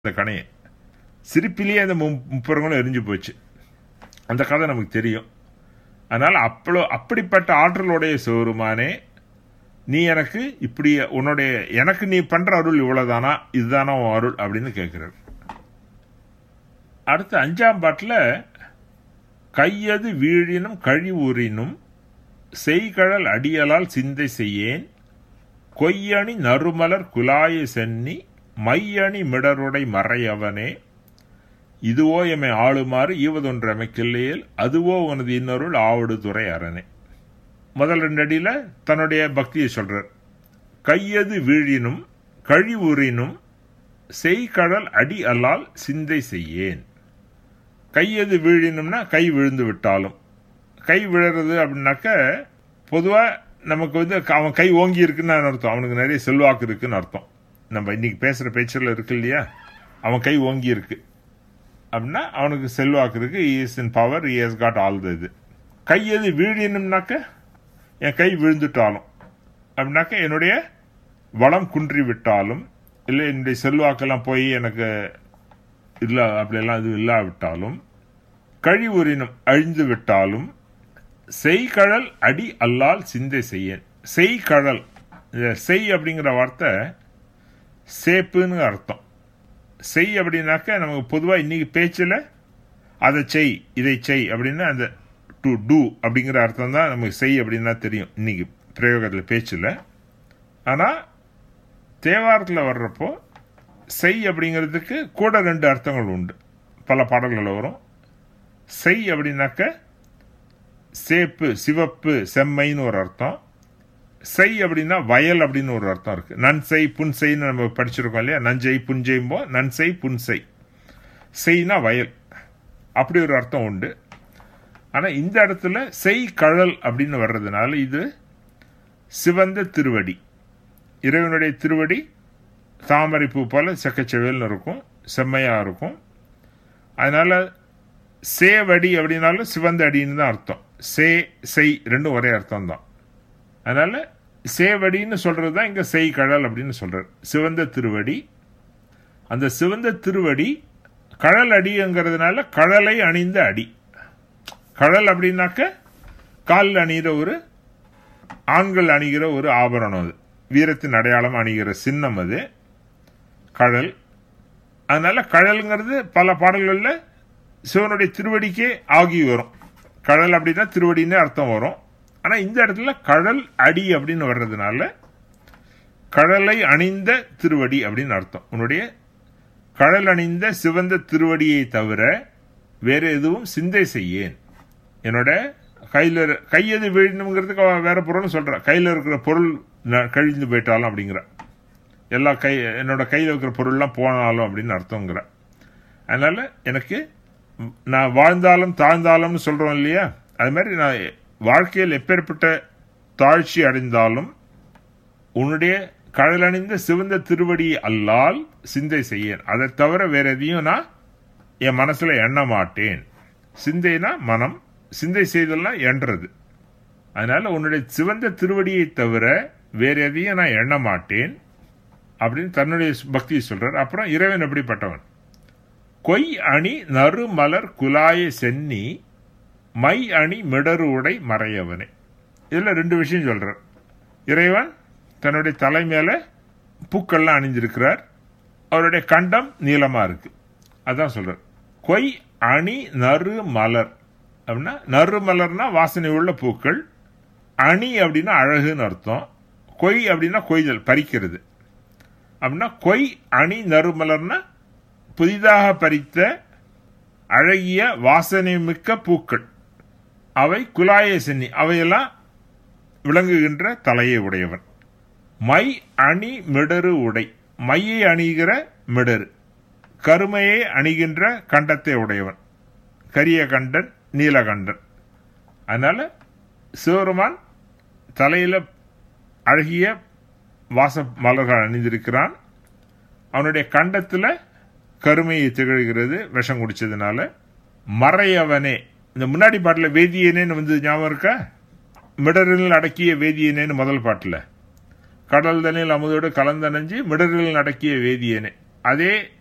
அந்த கணையை சிரிப்பிலேயே அந்த மு- முப்பரங்களும் எரிஞ்சு போச்சு அந்த கதை நமக்கு தெரியும் அதனால் அப்பளோ அப்படிப்பட்ட ஆற்றலுடைய சிவருமானே நீ எனக்கு இப்படி உன்னுடைய எனக்கு நீ பண்ற அருள் இவ்வளவுதானா இதுதானா உன் அருள் அப்படின்னு கேட்கிறார் அடுத்து அஞ்சாம் பாட்டில் கையது வீழினும் கழிவுறினும் செய்கழல் அடியலால் சிந்தை செய்யேன் கொய்யணி நறுமலர் குலாய சென்னி மையணி மிடருடை மறையவனே இதுவோ எமை ஆளுமாறு ஈவதொன்று அமைக்கில்லையில் அதுவோ உனது இன்னொருள் ஆவடு துறை அரணே முதல் ரெண்டு அடியில தன்னுடைய பக்தியை சொல்றார் கையது வீழினும் கழிவுறினும் செய்கடல் அடி அல்லால் சிந்தை செய்யேன் கையது வீழினும்னா கை விழுந்து விட்டாலும் கை விழுறது அப்படின்னாக்க பொதுவா நமக்கு வந்து அவன் கை ஓங்கி இருக்குன்னு அர்த்தம் அவனுக்கு நிறைய செல்வாக்கு இருக்குன்னு அர்த்தம் நம்ம இன்னைக்கு பேசுற பேச்சில் இருக்கு இல்லையா அவன் கை ஓங்கி இருக்கு அப்படின்னா அவனுக்கு செல்வாக்கு இருக்கு is in power is God all the இது கை எது வீழினும்னாக்க என் கை விழுந்துட்டாலும் அப்படின்னாக்க என்னுடைய வளம் குன்றி விட்டாலும் இல்லை என்னுடைய செல்வாக்கெல்லாம் போய் எனக்கு இல்லை அப்படியெல்லாம் இது இல்லாவிட்டாலும் கழிவுறினும் அழிந்து விட்டாலும் செய்கழல் அடி அல்லால் சிந்தை செய்யேன் செய்கழல் இந்த செய் அப்படிங்கிற வார்த்தை சேப்புன்னு அர்த்தம் செய் அப்படின்னாக்க நமக்கு பொதுவாக இன்னைக்கு பேச்சில் அதை செய் இதை செய் அப்படின்னு அந்த டு டூ அப்படிங்கிற அர்த்தம் தான் நமக்கு செய் அப்படின்னா தெரியும் இன்னைக்கு பிரயோகத்தில் பேச்சில் ஆனால் தேவாரத்தில் வர்றப்போ செய் அப்படிங்கிறதுக்கு கூட ரெண்டு அர்த்தங்கள் உண்டு பல பாடல்கள் வரும் செய் அப்படின்னாக்க சேப்பு சிவப்பு செம்மைன்னு ஒரு அர்த்தம் செய் அப்படின்னா வயல் அப்படின்னு ஒரு அர்த்தம் இருக்கு நன்செய் புன்செய்ன்னு நம்ம படிச்சிருக்கோம் இல்லையா நஞ்சை புஞ்செய்ம்போ நன்செய் புன்செய் செய்னா வயல் அப்படி ஒரு அர்த்தம் உண்டு ஆனால் இந்த இடத்துல செய் கழல் அப்படின்னு வர்றதுனால இது சிவந்த திருவடி இறைவனுடைய திருவடி தாமரை பூ போல செக்கச்செவேல்னு இருக்கும் செம்மையா இருக்கும் அதனால சேவடி அப்படின்னாலும் சிவந்த அடின்னு தான் அர்த்தம் சே செய் ரெண்டும் ஒரே அர்த்தம் தான் அதனால சேவடின்னு சொல்றது தான் இங்க செய் கடல் அப்படின்னு சொல்றாரு சிவந்த திருவடி அந்த சிவந்த திருவடி கடல் அடிங்கிறதுனால கடலை அணிந்த அடி கடல் அப்படின்னாக்க காலில் அணிகிற ஒரு ஆண்கள் அணிகிற ஒரு ஆபரணம் அது வீரத்தின் அடையாளம் அணிகிற சின்னம் அது கடல் அதனால கடல்ங்கிறது பல பாடல்களில் சிவனுடைய திருவடிக்கே ஆகி வரும் கடல் அப்படின்னா திருவடின்னு அர்த்தம் வரும் ஆனா இந்த இடத்துல கடல் அடி அப்படின்னு வர்றதுனால கடலை அணிந்த திருவடி அப்படின்னு அர்த்தம் உன்னுடைய கடல் அணிந்த சிவந்த திருவடியை தவிர வேற எதுவும் சிந்தை செய்யேன் என்னோட கையில் கையது வீழணுங்கிறதுக்கு அவ வேற பொருள்னு சொல்றான் கையில் இருக்கிற பொருள் ந- கழிந்து போயிட்டாலும் அப்படிங்கிற எல்லா கை என்னோட கையில் இருக்கிற பொருள்லாம் போனாலும் அப்படின்னு அர்த்தங்கிற அதனால எனக்கு ம், நான் வாழ்ந்தாலும் தாழ்ந்தாலும்னு சொல்றோம் இல்லையா அது மாதிரி நான் வாழ்க்கையில் எப்பேற்பட்ட தாழ்ச்சி அடைந்தாலும் உன்னுடைய கடலணிந்த சிவந்த திருவடி அல்லால் சிந்தை செய்யேன் அதை தவிர வேற எதையும் நான் என் மனசுல எண்ண மாட்டேன் சிந்தைனா மனம் சிந்தை செய்தல்லாம் எண்றது அதனால உன்னுடைய சிவந்த திருவடியை தவிர வேற எதையும் நான் எண்ண மாட்டேன் அப்படின்னு தன்னுடைய பக்தியை சொல்றார் அப்புறம் இறைவன் எப்படிப்பட்டவன் கொய் அணி நறு மலர் குலாய சென்னி மை அணி மிடரு உடை மறையவனே இதுல ரெண்டு விஷயம் சொல்றார் இறைவன் தன்னுடைய தலை மேல பூக்கள்லாம் அணிஞ்சிருக்கிறார் அவருடைய கண்டம் நீளமா இருக்கு அதான் சொல்றார் கொய் அணி நறு மலர் அப்படின்னா நறு மலர்னா வாசனை உள்ள பூக்கள் அணி அப்படின்னா அழகுன்னு அர்த்தம் கொய் அப்படின்னா கொய்தல் பறிக்கிறது அப்படின்னா கொய் அணி நறுமலர்னா புதிதாக பறித்த அழகிய வாசனை மிக்க பூக்கள் அவை குலாய சென்னி அவையெல்லாம் விளங்குகின்ற தலையை உடையவன் மை அணி மிடரு உடை மையை அணிகிற மிடரு கருமையை அணிகின்ற கண்டத்தை உடையவன் கரிய கண்டன் நீலகண்டன் அதனால சிவருமான் தலையில அழகிய வாச மலர்கள் அணிந்திருக்கிறான் அவனுடைய கண்டத்துல கருமையை திகழ்கிறது விஷம் குடிச்சதுனால மறையவனே இந்த முன்னாடி பாட்டில் வேதியனேன்னு வந்து ஞாபகம் இருக்கா மிடரில் அடக்கிய வேதியனேன்னு முதல் பாட்டில் கடல் தண்ணில் அமுதோடு கலந்தணைஞ்சு மிடரில் அடக்கிய வேதியனே அதே